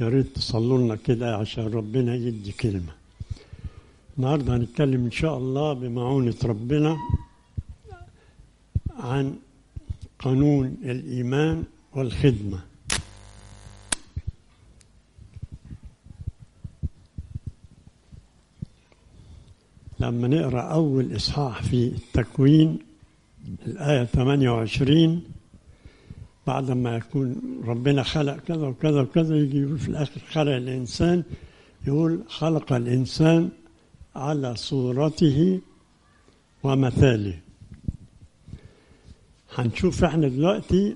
يا ريت تصلوا لنا كده عشان ربنا يدي كلمة النهاردة هنتكلم إن شاء الله بمعونة ربنا عن قانون الإيمان والخدمة لما نقرأ أول إصحاح في التكوين الآية 28 بعد ما يكون ربنا خلق كذا وكذا وكذا يجي يقول في الآخر خلق الإنسان يقول خلق الإنسان على صورته ومثاله هنشوف احنا دلوقتي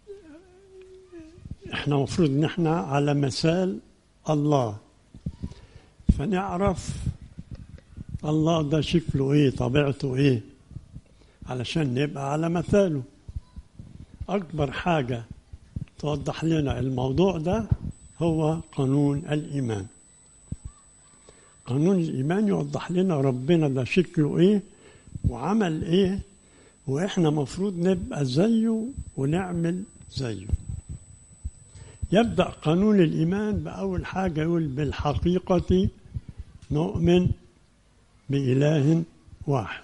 احنا المفروض ان احنا على مثال الله فنعرف الله ده شكله ايه طبيعته ايه علشان نبقى على مثاله اكبر حاجه توضح لنا الموضوع ده هو قانون الايمان قانون الايمان يوضح لنا ربنا ده شكله ايه وعمل ايه واحنا مفروض نبقى زيه ونعمل زيه يبدا قانون الايمان باول حاجه يقول بالحقيقه نؤمن باله واحد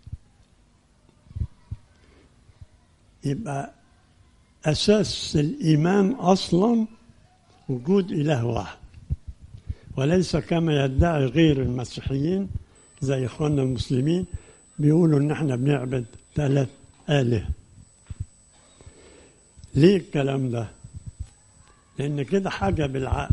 يبقى اساس الايمان اصلا وجود اله واحد وليس كما يدعي غير المسيحيين زي اخواننا المسلمين بيقولوا ان احنا بنعبد ثلاث آلهة ليه الكلام ده لأن كده حاجة بالعقل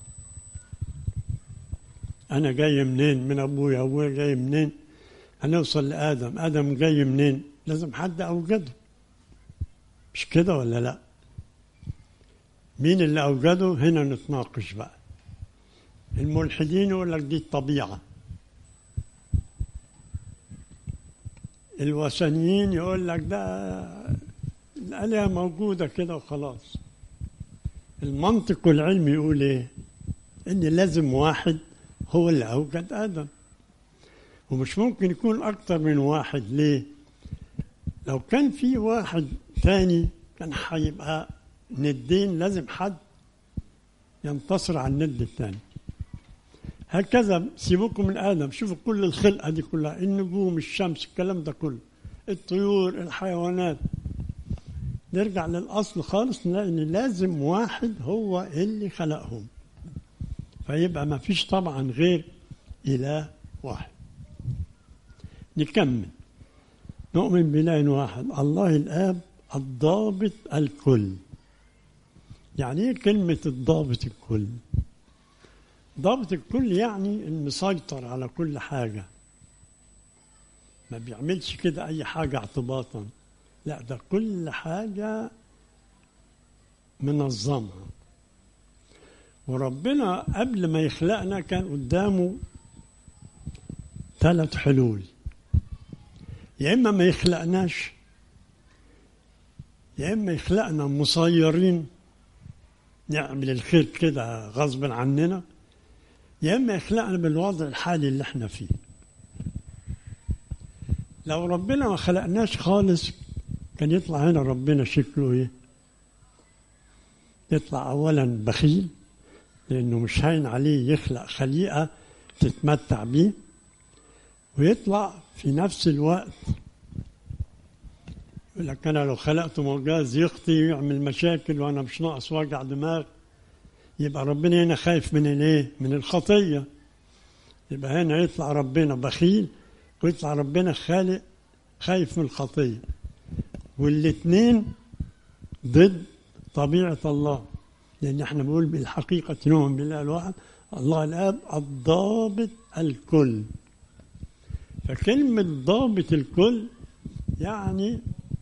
أنا جاي منين من أبويا أبويا جاي منين هنوصل لآدم آدم جاي منين لازم حد أوجده مش كده ولا لا مين اللي أوجده هنا نتناقش بقى الملحدين يقول لك دي الطبيعه الوثنيين يقول لك ده الآلهة موجودة كده وخلاص المنطق العلمي يقول ايه ان لازم واحد هو اللي اوجد ادم ومش ممكن يكون اكتر من واحد ليه لو كان في واحد تاني كان هيبقى ندين لازم حد ينتصر على الند الثاني هكذا سيبوكم من ادم شوفوا كل الخلقه دي كلها النجوم الشمس الكلام ده كله الطيور الحيوانات نرجع للاصل خالص نلاقي ان لازم واحد هو اللي خلقهم فيبقى ما فيش طبعا غير اله واحد نكمل نؤمن بإله واحد الله الآب الضابط الكل يعني ايه كلمة الضابط الكل؟ ضابط الكل يعني المسيطر على كل حاجة ما بيعملش كده أي حاجة اعتباطا لا ده كل حاجة منظمة وربنا قبل ما يخلقنا كان قدامه ثلاث حلول يا إما ما يخلقناش يا إما يخلقنا مسيرين نعمل الخير كده غصب عننا يا اما يخلقنا بالوضع الحالي اللي احنا فيه لو ربنا ما خلقناش خالص كان يطلع هنا ربنا شكله ايه يطلع اولا بخيل لانه مش هين عليه يخلق خليقه تتمتع بيه ويطلع في نفس الوقت يقول لك انا لو خلقت معجاز يخطي ويعمل مشاكل وانا مش ناقص وجع دماغ يبقى ربنا هنا خايف من الايه؟ من الخطيه يبقى هنا يطلع ربنا بخيل ويطلع ربنا خالق خايف من الخطيه والاثنين ضد طبيعه الله لان احنا بنقول بالحقيقه نؤمن بالله الواحد الله الاب الضابط الكل فكلمه ضابط الكل يعني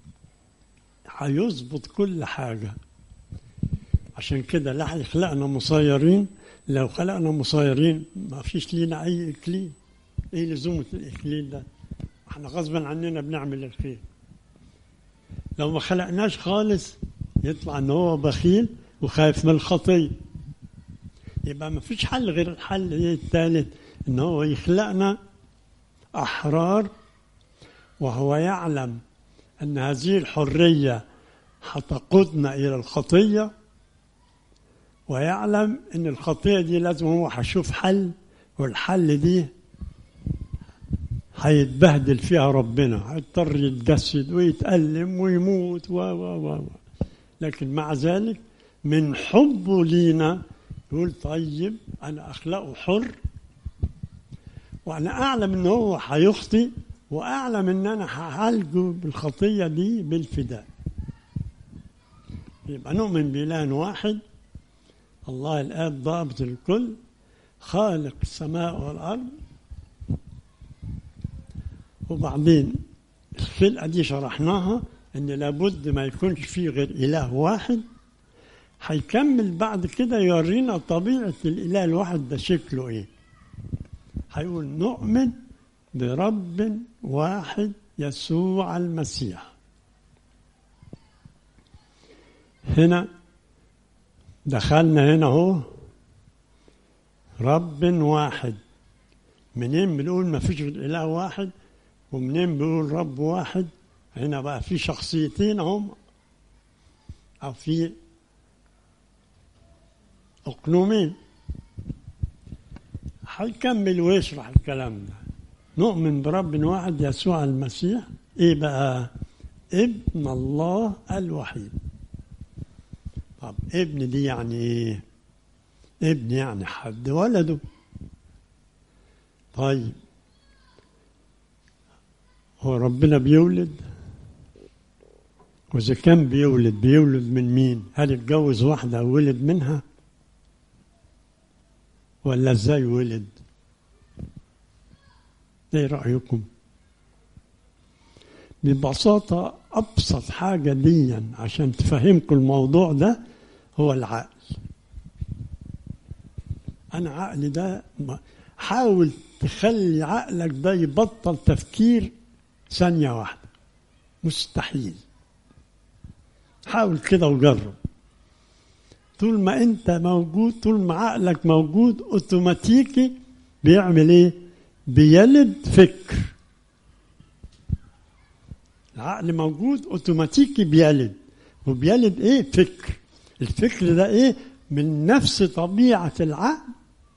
هيظبط كل حاجه عشان كده لا هيخلقنا مصيرين لو خلقنا مصيرين ما فيش لينا اي اكليل ايه لزومة الاكليل ده احنا غصبا عننا بنعمل الخير لو ما خلقناش خالص يطلع ان هو بخيل وخايف من الخطيه يبقى ما فيش حل غير الحل ايه الثالث ان هو يخلقنا احرار وهو يعلم ان هذه الحريه هتقودنا الى الخطيه ويعلم ان الخطيه دي لازم هو هيشوف حل والحل دي هيتبهدل فيها ربنا هيضطر يتجسد ويتألم ويموت و و و لكن مع ذلك من حبه لينا يقول طيب انا اخلقه حر وانا اعلم ان هو هيخطي واعلم ان انا هعالجه بالخطيه دي بالفداء يبقى نؤمن بإله واحد الله الآب ضابط الكل خالق السماء والأرض وبعدين الخلقة دي شرحناها إن لابد ما يكونش فيه غير إله واحد هيكمل بعد كده يورينا طبيعة الإله الواحد ده شكله إيه هيقول نؤمن برب واحد يسوع المسيح هنا دخلنا هنا اهو رب واحد منين بنقول ما فيش غير اله واحد ومنين بنقول رب واحد هنا بقى في شخصيتين هم او في اقنومين هيكمل ويشرح الكلام ده نؤمن برب واحد يسوع المسيح ايه بقى ابن الله الوحيد طب ابن دي يعني ايه ابن يعني حد ولده طيب هو ربنا بيولد وإذا كان بيولد بيولد من مين هل اتجوز واحدة وولد منها ولا ازاي ولد ايه رأيكم ببساطة أبسط حاجة ديا عشان تفهمكم الموضوع ده هو العقل أنا عقلي ده حاول تخلي عقلك ده يبطل تفكير ثانية واحدة مستحيل حاول كده وجرب طول ما انت موجود طول ما عقلك موجود اوتوماتيكي بيعمل ايه بيلد فكر العقل موجود اوتوماتيكي بيلد وبيلد ايه فكر الفكر ده ايه من نفس طبيعة العقل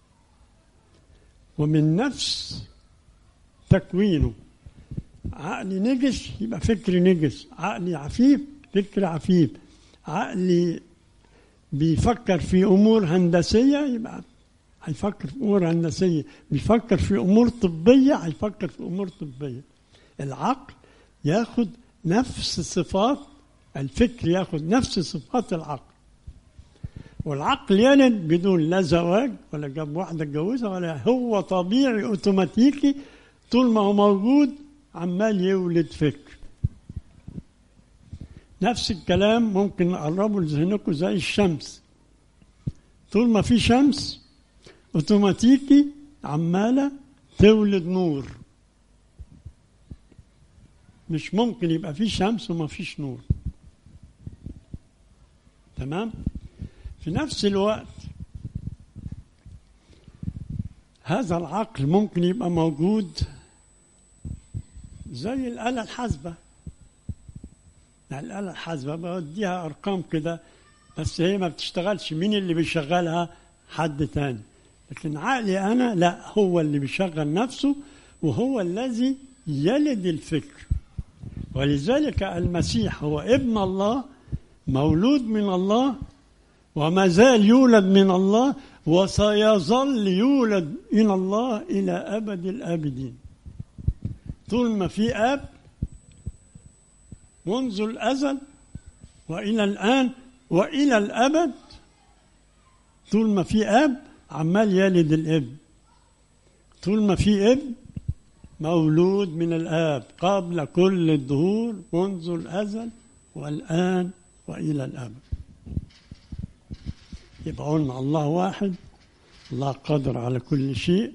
ومن نفس تكوينه عقلي نجس يبقى فكري نجس عقلي عفيف فكر عفيف عقلي بيفكر في امور هندسيه يبقى هيفكر في امور هندسيه بيفكر في امور طبيه هيفكر في امور طبيه العقل ياخد نفس صفات الفكر ياخد نفس صفات العقل والعقل يلد بدون لا زواج ولا جاب واحده اتجوزها ولا هو طبيعي اوتوماتيكي طول ما هو موجود عمال يولد فكر نفس الكلام ممكن نقربه لذهنكم زي الشمس طول ما في شمس اوتوماتيكي عماله تولد نور مش ممكن يبقى في شمس وما فيش نور تمام في نفس الوقت هذا العقل ممكن يبقى موجود زي الآلة الحاسبة الآلة الحاسبة بديها أرقام كده بس هي ما بتشتغلش مين اللي بيشغلها حد تاني لكن عقلي أنا لا هو اللي بيشغل نفسه وهو الذي يلد الفكر ولذلك المسيح هو ابن الله مولود من الله وما زال يولد من الله وسيظل يولد من الله إلى أبد الآبدين طول ما في أب منذ الأزل وإلى الآن وإلى الأبد طول ما في أب عمال يلد الابن طول ما في ابن مولود من الآب قبل كل الدهور منذ الأزل والآن وإلى الأبد يبقى قلنا الله واحد الله قادر على كل شيء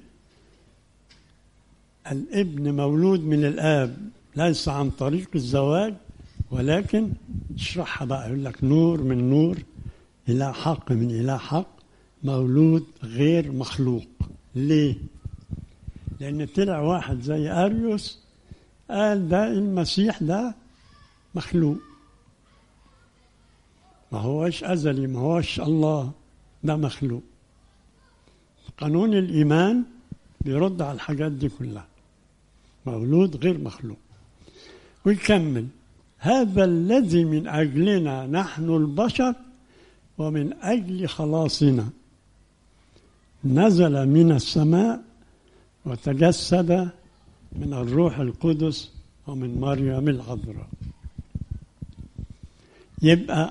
الابن مولود من الآب ليس عن طريق الزواج ولكن اشرحها بقى يقول لك نور من نور إلى حق من إلى حق مولود غير مخلوق ليه؟ لأن طلع واحد زي أريوس قال ده المسيح ده مخلوق ما هوش أزلي ما هوش الله ده مخلوق قانون الإيمان بيرد على الحاجات دي كلها مولود غير مخلوق ويكمل هذا الذي من أجلنا نحن البشر ومن أجل خلاصنا نزل من السماء وتجسد من الروح القدس ومن مريم العذراء يبقى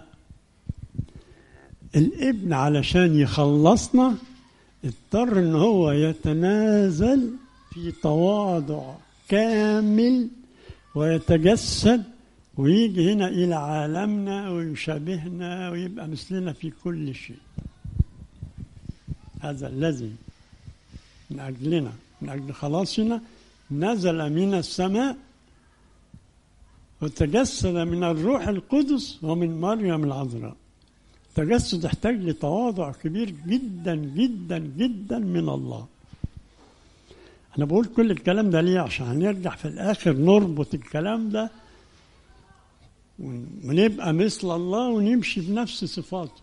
الابن علشان يخلصنا اضطر ان هو يتنازل في تواضع كامل ويتجسد ويجي هنا الى عالمنا ويشابهنا ويبقى مثلنا في كل شيء هذا الذي من اجلنا من اجل خلاصنا نزل من السماء وتجسد من الروح القدس ومن مريم العذراء التجسد يحتاج لتواضع كبير جدا جدا جدا من الله أنا بقول كل الكلام ده ليه عشان هنرجع في الآخر نربط الكلام ده ونبقى مثل الله ونمشي بنفس صفاته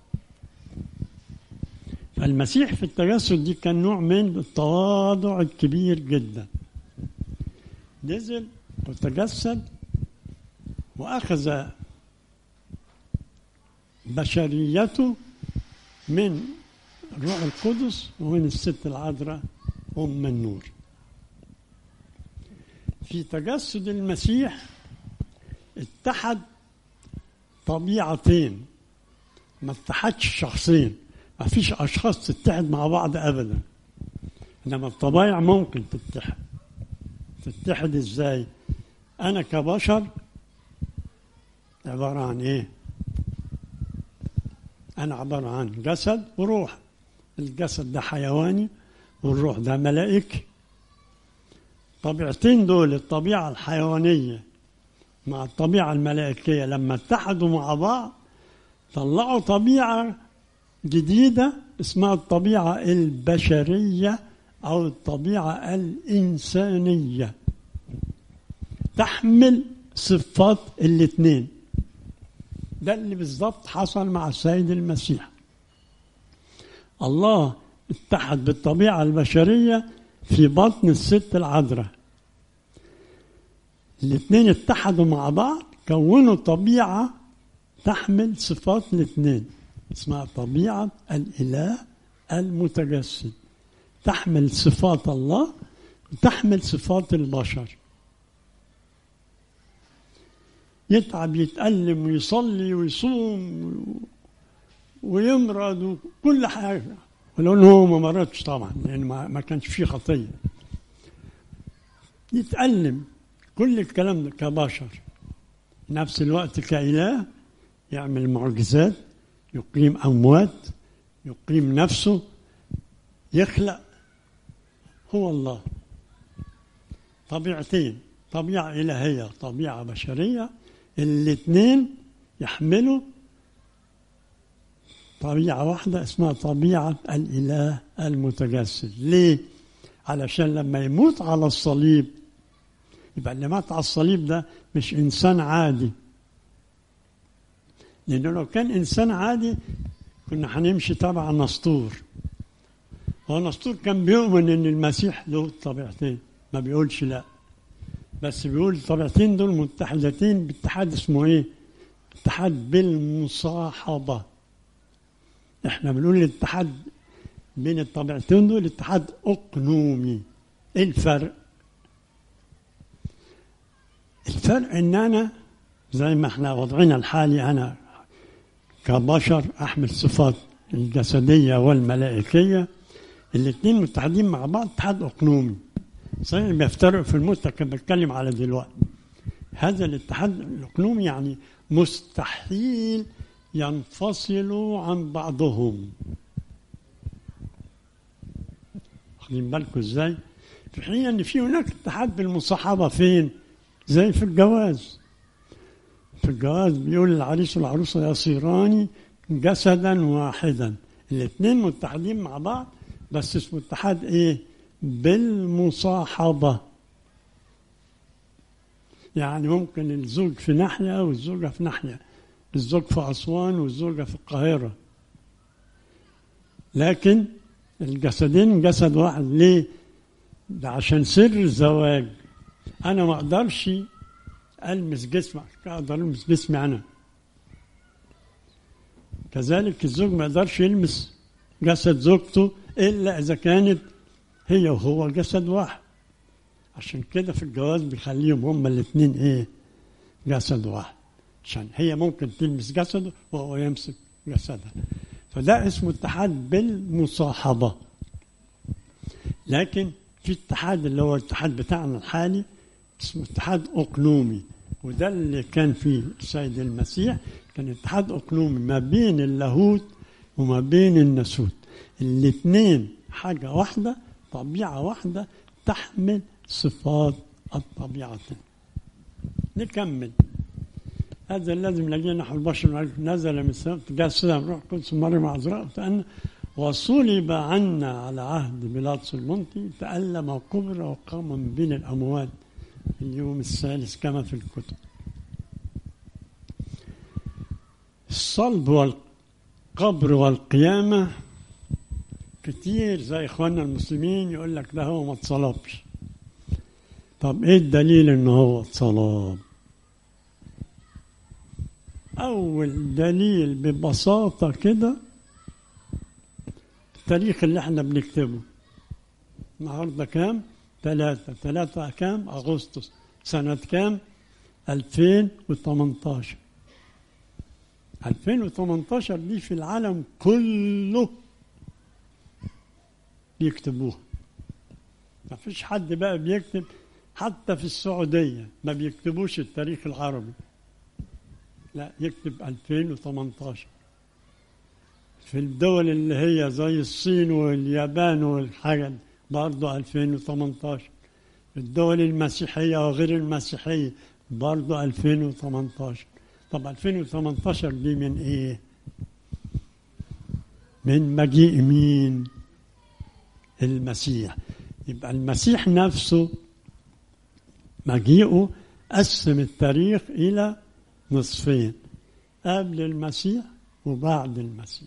فالمسيح في التجسد دي كان نوع من التواضع الكبير جدا نزل وتجسد وأخذ بشريته من الروح القدس ومن الست العذراء أم النور في تجسد المسيح اتحد طبيعتين ما اتحدش شخصين ما فيش أشخاص تتحد مع بعض أبدا إنما الطبائع ممكن تتحد تتحد إزاي أنا كبشر عبارة عن إيه أنا عبارة عن جسد وروح الجسد ده حيواني والروح ده ملائكي طبيعتين دول الطبيعة الحيوانية مع الطبيعة الملائكية لما اتحدوا مع بعض طلعوا طبيعة جديدة اسمها الطبيعة البشرية أو الطبيعة الإنسانية تحمل صفات الاثنين ده اللي بالظبط حصل مع السيد المسيح الله اتحد بالطبيعة البشرية في بطن الست العذراء الاثنين اتحدوا مع بعض كونوا طبيعة تحمل صفات الاثنين اسمها طبيعة الإله المتجسد تحمل صفات الله وتحمل صفات البشر يتعب يتألم ويصلي ويصوم ويمرض وكل حاجة ولو انه هو ما مرضش طبعا لان ما, ما كانش فيه خطيه يتألم كل الكلام ده كبشر نفس الوقت كإله يعمل معجزات يقيم أموات يقيم نفسه يخلق هو الله طبيعتين طبيعة إلهية طبيعة بشرية الاثنين يحملوا طبيعة واحدة اسمها طبيعة الإله المتجسد ليه؟ علشان لما يموت على الصليب يبقى اللي مات على الصليب ده مش إنسان عادي لأنه لو كان إنسان عادي كنا هنمشي تبع نسطور هو نسطور كان بيؤمن إن المسيح له طبيعتين ما بيقولش لا بس بيقول الطبيعتين دول متحدتين باتحاد اسمه ايه؟ اتحاد بالمصاحبة احنا بنقول الاتحاد بين الطبيعتين دول اتحاد اقنومي ايه الفرق؟ الفرق ان انا زي ما احنا وضعنا الحالي انا كبشر احمل صفات الجسدية والملائكية الاثنين متحدين مع بعض اتحاد اقنومي صحيح بيفترقوا في الموت كان بتكلم على دلوقتي هذا الاتحاد الاقنومي يعني مستحيل ينفصلوا عن بعضهم واخدين بالكم ازاي؟ في حين ان في هناك اتحاد بالمصاحبه فين؟ زي في الجواز في الجواز بيقول العريس والعروسه يصيران جسدا واحدا الاثنين متحدين مع بعض بس اسمه اتحاد ايه؟ بالمصاحبة يعني ممكن الزوج في ناحية والزوجة في ناحية الزوج في أسوان والزوجة في القاهرة لكن الجسدين جسد واحد ليه؟ ده عشان سر الزواج أنا ما أقدرش ألمس جسمك أقدر ألمس جسمي أنا كذلك الزوج ما يقدرش يلمس جسد زوجته إلا إذا كانت هي وهو جسد واحد عشان كده في الجواز بيخليهم هما الاثنين إيه جسد واحد عشان هي ممكن تلمس جسده وهو يمسك جسدها فده اسمه اتحاد بالمصاحبة لكن في اتحاد اللي هو الاتحاد بتاعنا الحالي اسمه اتحاد أقلومي وده اللي كان فيه السيد المسيح كان اتحاد أقلومي ما بين اللاهوت وما بين الناسوت الاثنين حاجة واحدة طبيعة واحدة تحمل صفات الطبيعة نكمل هذا الذي من أجل نحو البشر نزل من السماء تجسد روح القدس مريم عذراء وتأنى وصلب عنا على عهد بيلاطس المنطي تألم وكبر وقام من بين الأموات في اليوم الثالث كما في الكتب الصلب والقبر والقيامة كتير زي إخواننا المسلمين يقول لك ده هو ما اتصلبش طب إيه الدليل إن هو اتصلب أول دليل ببساطة كده التاريخ اللي احنا بنكتبه النهارده كام؟ ثلاثة ثلاثة كام؟ أغسطس سنة كام؟ 2018 2018 دي في العالم كله بيكتبوها ما فيش حد بقى بيكتب حتى في السعودية ما بيكتبوش التاريخ العربي لا يكتب 2018 في الدول اللي هي زي الصين واليابان والحاجة برضه 2018 الدول المسيحية وغير المسيحية برضه 2018 طب 2018 دي من ايه؟ من مجيء مين؟ المسيح يبقى المسيح نفسه مجيئه قسم التاريخ إلى نصفين قبل المسيح وبعد المسيح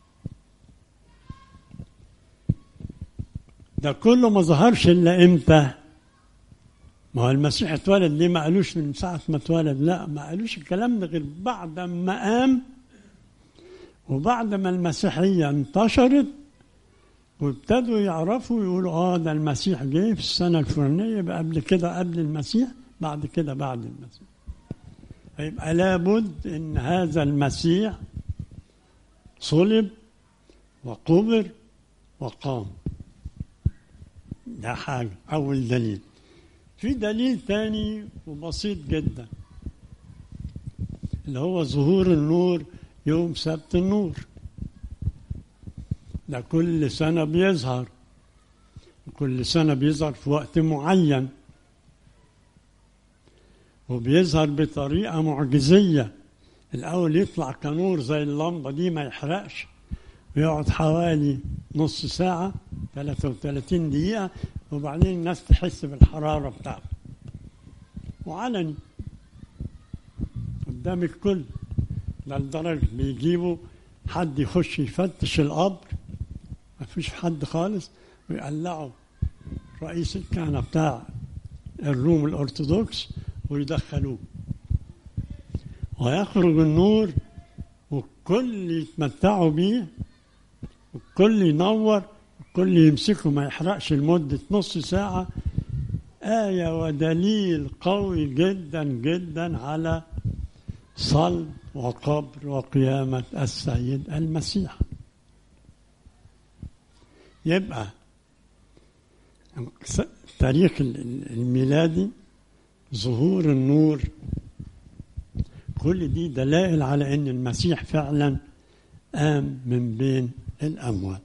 ده كله ما ظهرش الا امتى ما هو المسيح اتولد ليه ما قالوش من ساعة ما اتولد لا ما قالوش الكلام ده غير بعد ما قام وبعد ما المسيحية انتشرت وابتدوا يعرفوا يقولوا اه ده المسيح جه في السنة الفلانية يبقى قبل كده قبل المسيح بعد كده بعد المسيح فيبقى لابد ان هذا المسيح صلب وقبر وقام ده حاجة أول دليل في دليل تاني وبسيط جدا اللي هو ظهور النور يوم سبت النور ده كل سنة بيظهر كل سنة بيظهر في وقت معين وبيظهر بطريقة معجزية الأول يطلع كنور زي اللمبة دي ما يحرقش ويقعد حوالي نص ساعة 33 دقيقة وبعدين الناس تحس بالحرارة بتاعته وعلني قدام الكل ده لدرجة بيجيبوا حد يخش يفتش القبر ما فيش حد خالص ويقلعوا رئيس الكهنة بتاع الروم الأرثوذكس ويدخلوه ويخرج النور والكل يتمتعوا بيه والكل ينور والكل يمسكه ما يحرقش لمدة نص ساعة آية ودليل قوي جدا جدا على صلب وقبر وقيامة السيد المسيح يبقى التاريخ الميلادي ظهور النور كل دي دلائل على ان المسيح فعلا قام من بين الاموات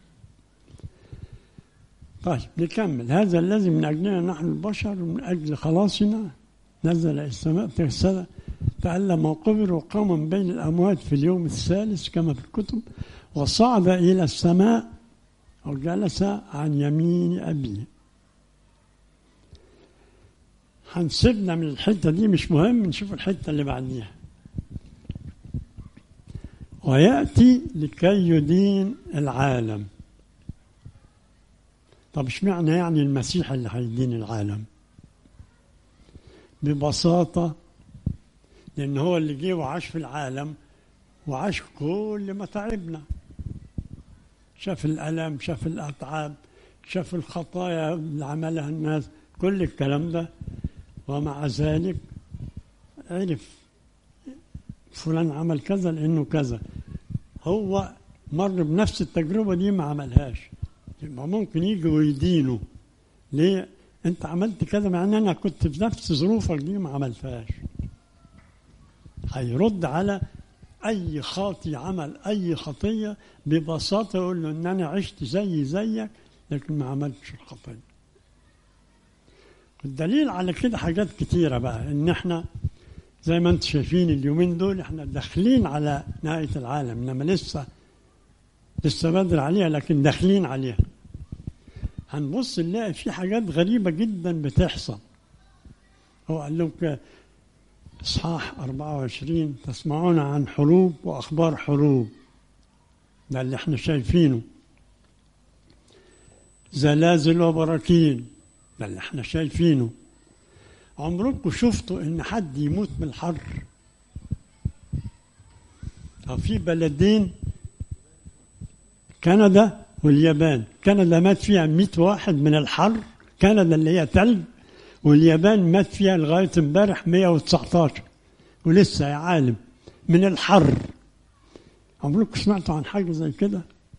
طيب نكمل هذا الذي من اجلنا نحن البشر ومن اجل خلاصنا نزل السماء ترسل تعلم وقبر وقام من بين الاموات في اليوم الثالث كما في الكتب وصعد الى السماء وجلس عن يمين ابيه هنسيبنا من الحته دي مش مهم نشوف الحته اللي بعديها ويأتي لكي يدين العالم طب اشمعنى يعني المسيح اللي هيدين العالم ببساطة لأن هو اللي جه وعاش في العالم وعاش كل ما تعبنا شاف الألم شاف الأتعاب شاف الخطايا اللي عملها الناس كل الكلام ده ومع ذلك عرف فلان عمل كذا لأنه كذا هو مر بنفس التجربة دي ما عملهاش يبقى ممكن يجي ويدينه ليه انت عملت كذا مع ان انا كنت في نفس ظروفك دي ما عملتهاش هيرد على اي خاطي عمل اي خطيه ببساطه يقول له ان انا عشت زي زيك لكن ما عملتش الخطيه الدليل على كده حاجات كتيره بقى ان احنا زي ما انتم شايفين اليومين دول احنا داخلين على نهايه العالم انما لسه لسه بدري عليها لكن داخلين عليها هنبص نلاقي في حاجات غريبة جدا بتحصل هو قال لهم إصحاح 24 تسمعون عن حروب وأخبار حروب ده اللي احنا شايفينه زلازل وبراكين ده اللي احنا شايفينه عمركم شفتوا ان حد يموت من الحر أو في بلدين كندا واليابان كندا مات فيها 100 واحد من الحر كندا اللي هي تلج واليابان مات فيها لغاية امبارح 119 ولسه يا عالم من الحر عمركم سمعتوا عن حاجة زي كده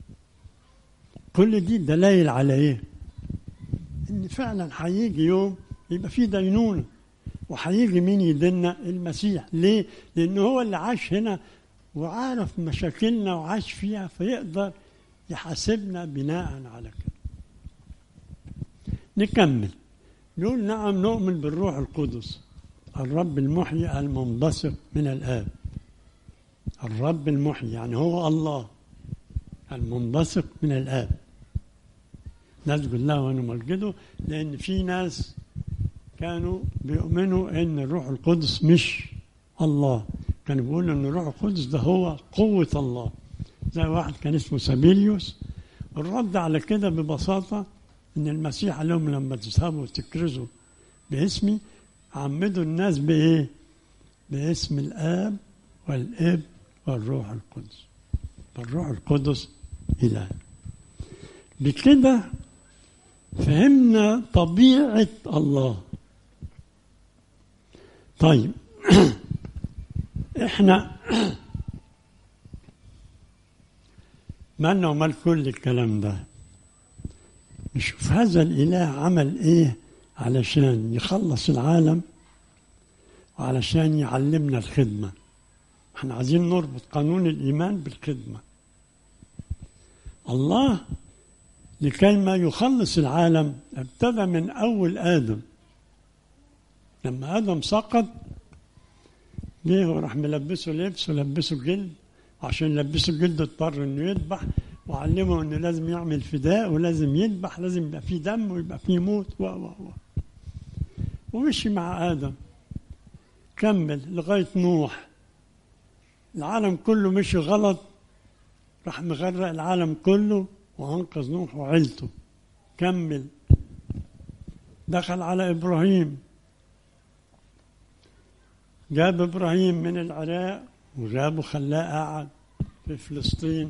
كل دي دلائل على ايه ان فعلا هيجي يوم يبقى في دينونة وهيجي مين يدنا المسيح ليه لان هو اللي عاش هنا وعارف مشاكلنا وعاش فيها فيقدر يحاسبنا بناء على كده نكمل نقول نعم نؤمن بالروح القدس الرب المحيي المنبثق من الآب الرب المحيي يعني هو الله المنبثق من الآب نسجد له ونمجده لأن في ناس كانوا بيؤمنوا أن الروح القدس مش الله كانوا بيقولوا أن الروح القدس ده هو قوة الله زي واحد كان اسمه سابيليوس الرد على كده ببساطة إن المسيح قال لهم لما تذهبوا تكرزوا باسمي عمدوا الناس بإيه؟ باسم الآب والابن والروح القدس فالروح القدس إله بكده فهمنا طبيعة الله طيب احنا مالنا ومال كل الكلام ده نشوف هذا الإله عمل إيه علشان يخلص العالم وعلشان يعلمنا الخدمة احنا عايزين نربط قانون الإيمان بالخدمة الله لكي ما يخلص العالم ابتدى من أول آدم لما آدم سقط جه وراح ملبسه لبس ولبسه جلد عشان يلبسه الجلد اضطر انه يذبح وعلمه انه لازم يعمل فداء ولازم يذبح لازم يبقى فيه دم ويبقى فيه موت و و و ومشي مع ادم كمل لغايه نوح العالم كله مشي غلط راح مغرق العالم كله وانقذ نوح وعيلته كمل دخل على ابراهيم جاب ابراهيم من العراق وجابه خلاه قاعد في فلسطين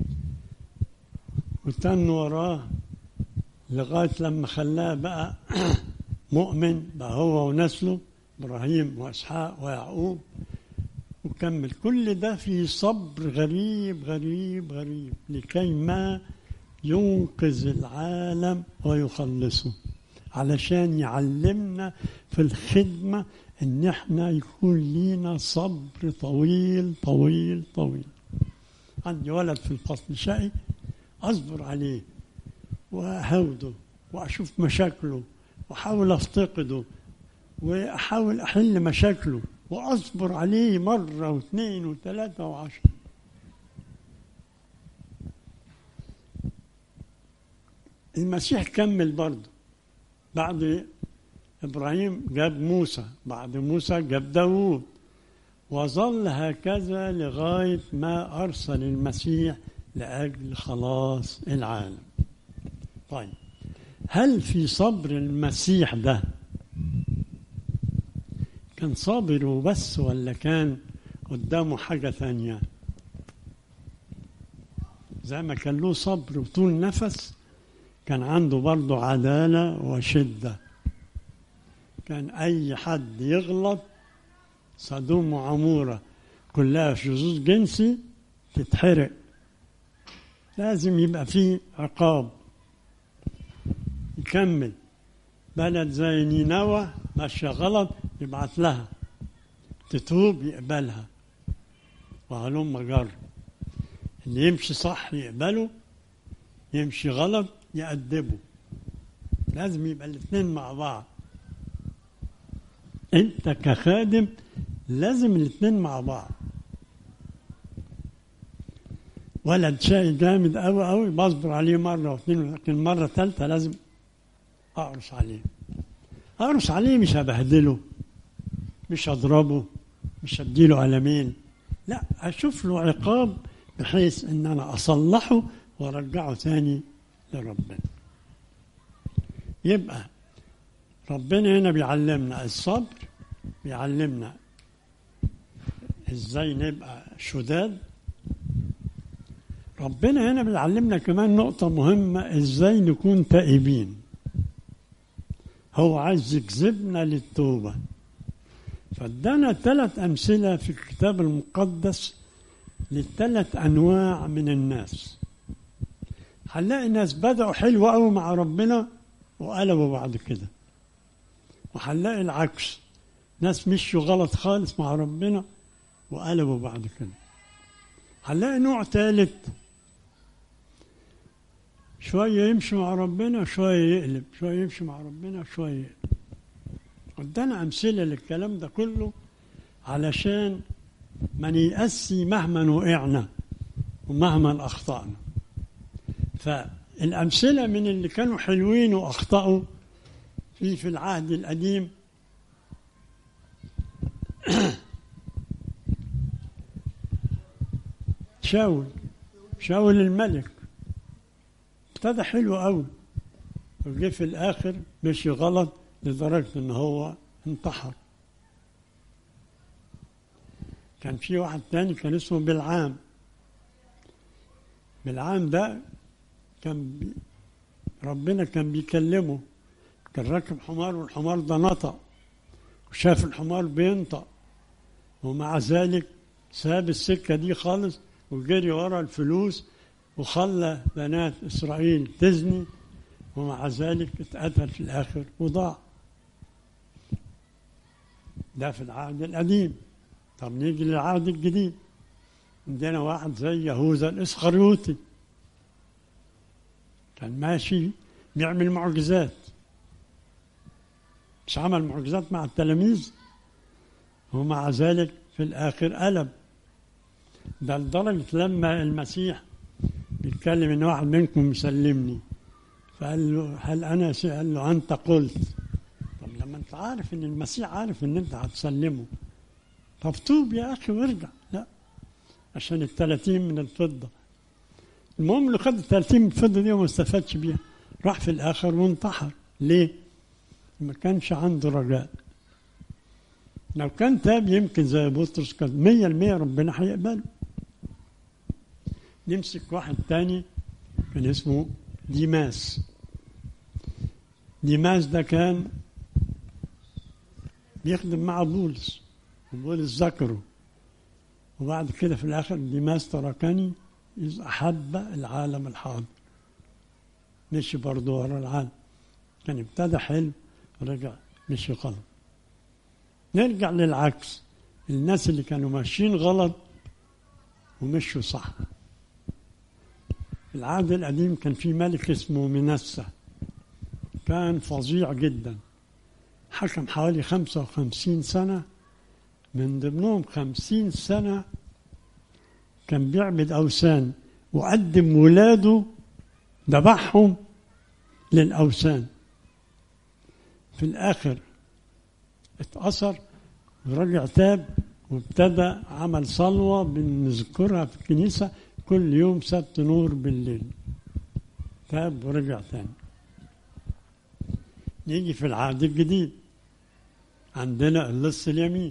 وتن وراه لغاية لما خلاه بقى مؤمن بقى هو ونسله إبراهيم وإسحاق ويعقوب وكمل كل ده في صبر غريب غريب غريب لكي ما ينقذ العالم ويخلصه علشان يعلمنا في الخدمة ان احنا يكون لينا صبر طويل طويل طويل عندي ولد في الفصل شقي اصبر عليه واهوده واشوف مشاكله واحاول افتقده واحاول احل مشاكله واصبر عليه مره واثنين وثلاثه وعشره المسيح كمل برضه بعد إبراهيم جاب موسى بعد موسى جاب داوود وظل هكذا لغاية ما أرسل المسيح لأجل خلاص العالم طيب هل في صبر المسيح ده كان صابر وبس ولا كان قدامه حاجة ثانية زي ما كان له صبر وطول نفس كان عنده برضه عدالة وشدة كان أي حد يغلط صدوم وعمورة كلها شذوذ جنسي تتحرق لازم يبقى فيه عقاب يكمل بلد زي نينوى ماشية غلط يبعت لها تتوب يقبلها وهلم جر اللي يمشي صح يقبله يمشي غلط يأدبه لازم يبقى الاثنين مع بعض انت كخادم لازم الاثنين مع بعض ولد شاي جامد قوي قوي بصبر عليه مره واثنين لكن مره ثالثه لازم اقرص عليه اقرص عليه مش هبهدله مش هضربه مش هديله قلمين لا اشوف له عقاب بحيث ان انا اصلحه وارجعه ثاني لربنا يبقى ربنا هنا بيعلمنا الصبر بيعلمنا ازاي نبقى شداد ربنا هنا بيعلمنا كمان نقطة مهمة ازاي نكون تائبين هو عايز يجذبنا للتوبة فادانا ثلاث أمثلة في الكتاب المقدس للثلاث أنواع من الناس هنلاقي ناس بدأوا حلو قوي مع ربنا وقلبوا بعد كده وهنلاقي العكس ناس مشوا غلط خالص مع ربنا وقلبوا بعد كده هنلاقي نوع ثالث شوية يمشي مع ربنا شوية يقلب شوية يمشي مع ربنا شوية يقلب قدامنا أمثلة للكلام ده كله علشان ما نيأسي مهما وقعنا ومهما أخطأنا فالأمثلة من اللي كانوا حلوين وأخطأوا في في العهد القديم شاول شاول الملك ابتدى حلو قوي وجه في الاخر مشي غلط لدرجه ان هو انتحر كان في واحد تاني كان اسمه بالعام بالعام ده كان بي ربنا كان بيكلمه كان راكب حمار والحمار ده نطق وشاف الحمار بينطق ومع ذلك ساب السكة دي خالص وجري ورا الفلوس وخلى بنات إسرائيل تزني ومع ذلك اتقتل في الآخر وضاع ده في العهد القديم طب نيجي للعهد الجديد عندنا واحد زي يهوذا الإسخريوطي كان ماشي بيعمل معجزات مش عمل معجزات مع التلاميذ ومع ذلك في الآخر قلب ده لدرجة لما المسيح بيتكلم إن واحد منكم مسلمني فقال له هل أنا قال له أنت قلت طب لما أنت عارف إن المسيح عارف إن أنت هتسلمه طب توب يا أخي وارجع لا عشان الثلاثين من الفضة المهم اللي خد الثلاثين من الفضة دي وما استفادش بيها راح في الآخر وانتحر ليه؟ ما كانش عنده رجاء لو كان تاب يمكن زي بطرس كان مية المية ربنا هيقبله نمسك واحد تاني كان اسمه ديماس ديماس ده كان بيخدم مع بولس وبولس ذكره وبعد كده في الآخر ديماس تركني إذ أحب العالم الحاضر مشي برضه ورا العالم كان ابتدى حلو رجع مشي غلط نرجع للعكس الناس اللي كانوا ماشيين غلط ومشوا صح في العهد القديم كان في ملك اسمه منسى كان فظيع جدا حكم حوالي خمسة وخمسين سنة من ضمنهم خمسين سنة كان بيعبد أوثان وقدم ولاده ذبحهم للأوثان في الآخر اتأثر ورجع تاب وابتدى عمل صلوة بنذكرها في الكنيسة كل يوم سبت نور بالليل تاب ورجع تاني نيجي في العهد الجديد عندنا اللص اليمين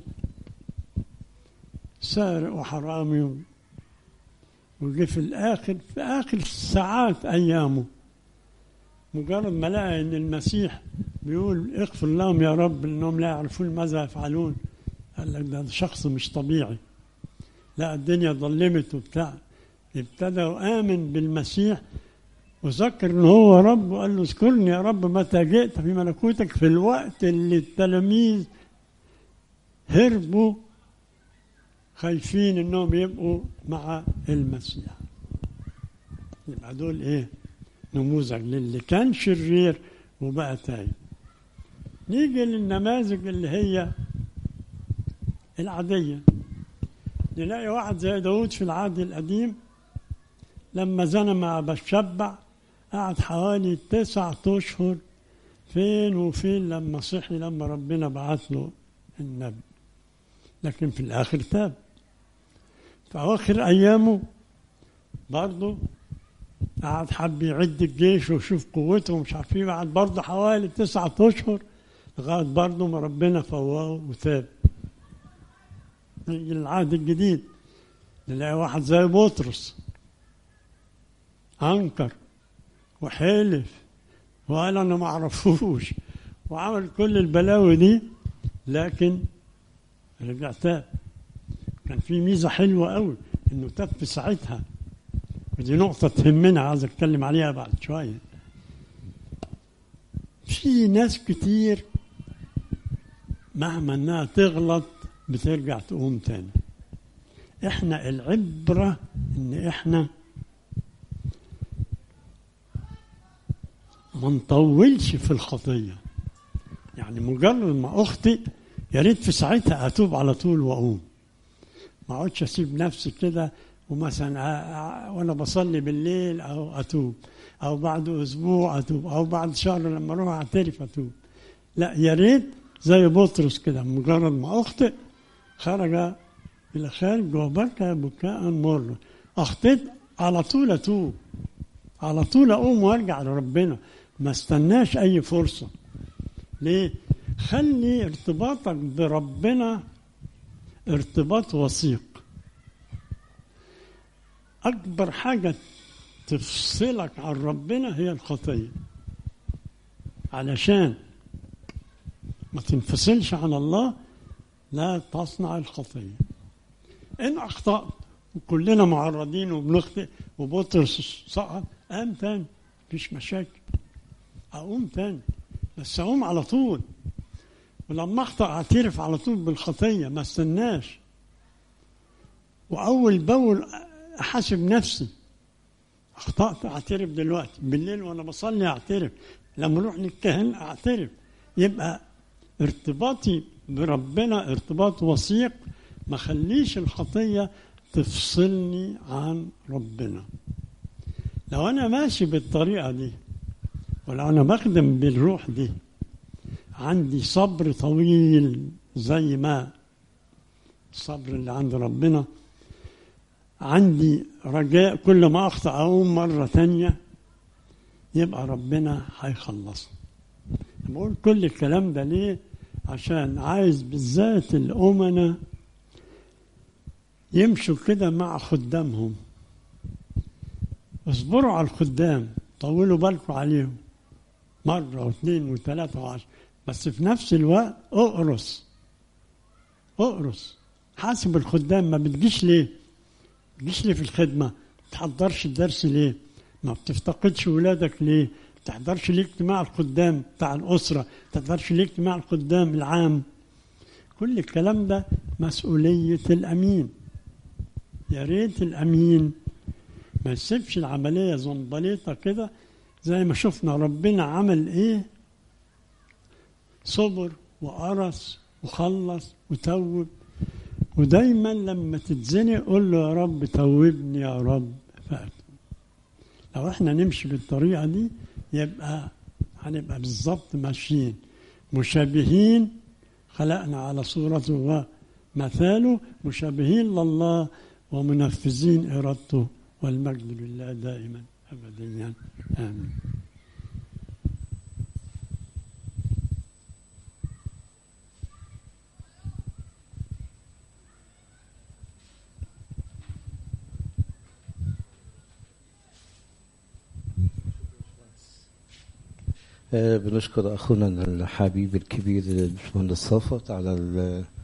سارق وحرامي وجه في الآخر في آخر ساعات أيامه مجرد ما لقى إن المسيح بيقول اغفر لهم يا رب إنهم لا يعرفون ماذا يفعلون قال لك ده شخص مش طبيعي لا الدنيا ظلمت وبتاع ابتدى وآمن بالمسيح وذكر إن هو رب وقال له اذكرني يا رب متى جئت في ملكوتك في الوقت اللي التلاميذ هربوا خايفين انهم يبقوا مع المسيح يبقى دول ايه نموذج للي كان شرير وبقى تايب نيجي للنماذج اللي هي العادية نلاقي واحد زي داود في العهد القديم لما زنى مع بشبع قعد حوالي تسعة أشهر فين وفين لما صحي لما ربنا بعث له النبي لكن في الآخر تاب في أواخر أيامه برضه قعد حب يعد الجيش ويشوف قوته ومش عارف ايه قعد برضه حوالي تسعة أشهر لغاية برضه ما ربنا فواه وتاب نيجي للعهد الجديد نلاقي واحد زي بطرس أنكر وحلف وقال أنا ما أعرفوش وعمل كل البلاوي دي لكن رجع تاب كان في ميزة حلوة قوي إنه تاب في ساعتها ودي نقطة تهمنا عايز أتكلم عليها بعد شوية في ناس كتير مهما إنها تغلط بترجع تقوم تاني إحنا العبرة إن إحنا ما نطولش في الخطية يعني مجرد ما أخطئ يا ريت في ساعتها أتوب على طول وأقوم ما اقعدش اسيب نفسي كده ومثلا وانا بصلي بالليل او اتوب او بعد اسبوع اتوب او بعد شهر لما اروح اعترف اتوب لا يا ريت زي بطرس كده مجرد ما اخطئ خرج الى خارج وبكى بكاء مرا اخطئت على طول اتوب على طول اقوم وارجع لربنا ما استناش اي فرصه ليه خلي ارتباطك بربنا ارتباط وثيق أكبر حاجة تفصلك عن ربنا هي الخطية علشان ما تنفصلش عن الله لا تصنع الخطية إن أخطأت وكلنا معرضين وبنخطئ وبطرس سقط قام تاني مفيش مشاكل أقوم تاني بس أقوم على طول ولما اخطا اعترف على طول بالخطيه ما استناش واول باول احاسب نفسي اخطات اعترف دلوقتي بالليل وانا بصلي اعترف لما اروح للكاهن اعترف يبقى ارتباطي بربنا ارتباط وثيق ما خليش الخطيه تفصلني عن ربنا لو انا ماشي بالطريقه دي ولو انا بخدم بالروح دي عندي صبر طويل زي ما الصبر اللي عند ربنا عندي رجاء كل ما أخطأ أقوم مرة تانية يبقى ربنا هيخلصني بقول كل الكلام ده ليه عشان عايز بالذات الأمنة يمشوا كده مع خدامهم اصبروا على الخدام طولوا بالكم عليهم مرة واثنين وثلاثة وعشرة بس في نفس الوقت اقرص اقرص حاسب الخدام ما بتجيش ليه؟ بتجيش ليه في الخدمة؟ ما تحضرش الدرس ليه؟ ما بتفتقدش ولادك ليه؟ ما تحضرش ليه اجتماع الخدام بتاع الأسرة؟ ما تحضرش ليه اجتماع الخدام العام؟ كل الكلام ده مسؤولية الأمين يا ريت الأمين ما يسيبش العملية زنبليطة كده زي ما شفنا ربنا عمل إيه صبر وقرص وخلص وتوب ودايما لما تتزنق قول له يا رب توبني يا رب فأتوب لو احنا نمشي بالطريقة دي يبقى هنبقى بالظبط ماشيين مشابهين خلقنا على صورته مثاله مشابهين لله ومنفذين إرادته والمجد لله دائما أبديا آمين آه، بنشكر اخونا الحبيب الكبير الباشمهندس صفوت على ال-